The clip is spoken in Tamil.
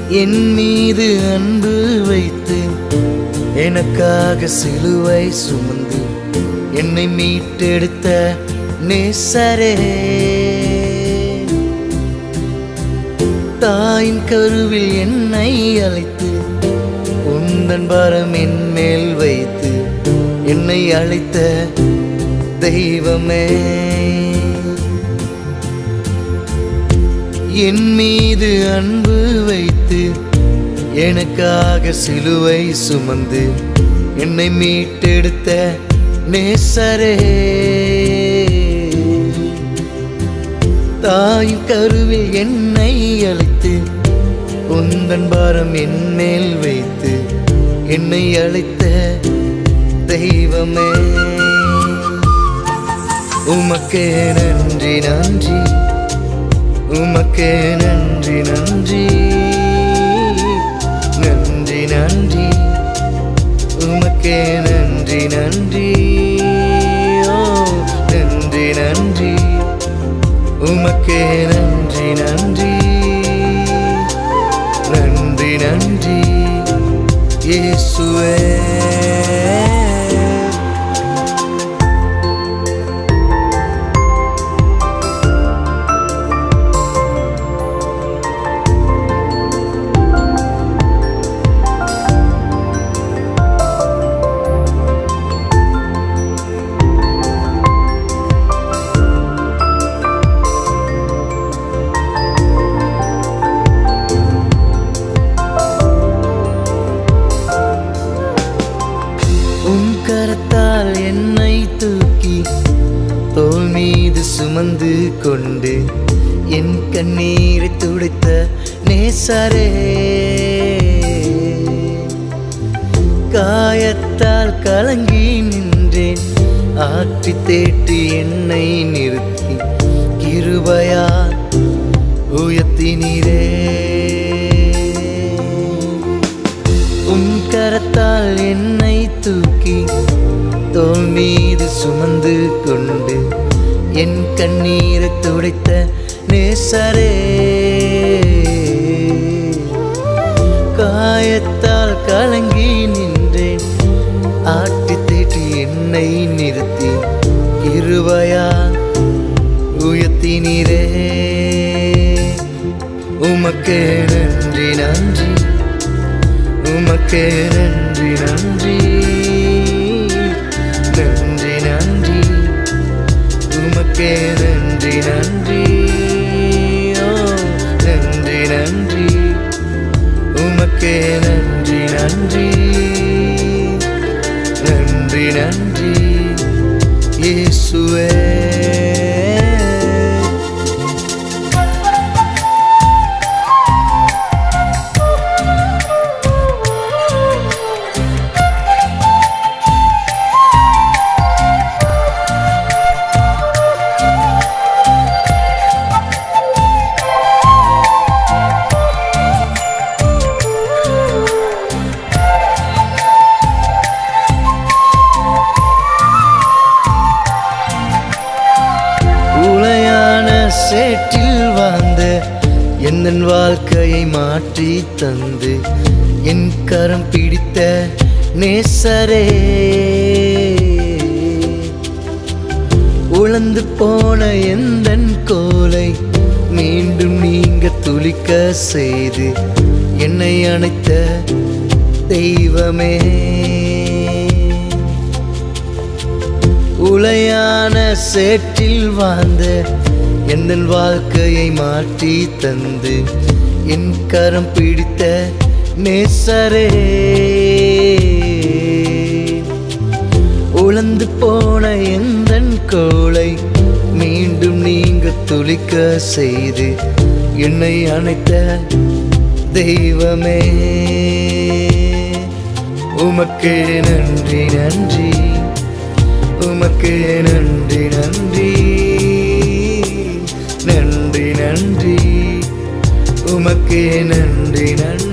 என் மீது அன்பு வைத்து எனக்காக சிலுவை சுமந்து என்னை மீட்டெடுத்த நேசரே தாயின் கருவில் என்னை அழைத்து உந்தன் பாரம் என் மேல் வைத்து என்னை அழைத்த தெய்வமே என் மீது அன்பு வைத்து எனக்காக சிலுவை சுமந்து என்னை மீட்டெடுத்த நேசரே தாயின் கருவில் என்னை அழைத்து உந்தன் பாரம் என் மேல் வைத்து என்னை அழைத்த தெய்வமே உமக்கே நன்றி நன்றி உமக்கே நன்றி நன்றி நன்றி நன்றி உமக்கே நன்றி நன்றி ஓ நன்றி நன்றி உமக்கே நன்றி நன்றி நன்றி நன்றி இயேசுவே உன் கரத்தால் என்னை தூக்கி தோல் மீது சுமந்து கொண்டு என் கண்ணீரை துடைத்த நேசரே காயத்தால் கலங்கி நின்றேன் ஆற்றி தேற்றி என்னை நிறுத்தி கிருபையால் உயர்த்தினீரே உன் கரத்தால் என்னை தூக்கி தோல் மீது சுமந்து கொண்டு என் கண்ணீரை துடைத்த நேசரே காயத்தால் கலங்கி நின்றேன் ஆட்டி தேற்றி என்னை நிறுத்தி இருவையால் உயர்த்தினீரே உமக்கே நன்றி நன்றி உமக்கே நன்றி நன்றி நன்றி நன்றி உமக்கே நன்றி நன்றி ஓ நன்றி நன்றி உமக்கே நன்றி நன்றி நன்றி நன்றி இயேசுவே உளையான சேற்றில் வாழ்ந்த என் வாழ்க்கையை மாற்றி தந்து என் கரம் பிடித்த நேசரே உழந்து போன எந்தன் கோலை மீண்டும் நீங்க துளிக்க செய்து என்னை அணைத்த தெய்வமே உளையான சேற்றில் வாழ்ந்த என் வாழ்க்கையை மாற்றி தந்து என் கரம் பிடித்த நேசரே உழந்து போன எந்தன் கோளை மீண்டும் நீங்க துளிக்க செய்து என்னை அணைத்த தெய்வமே உமக்கே நன்றி நன்றி உமக்கு நன்றி நன்றி நன்றி நன்றி உமக்கு நன்றி நன்றி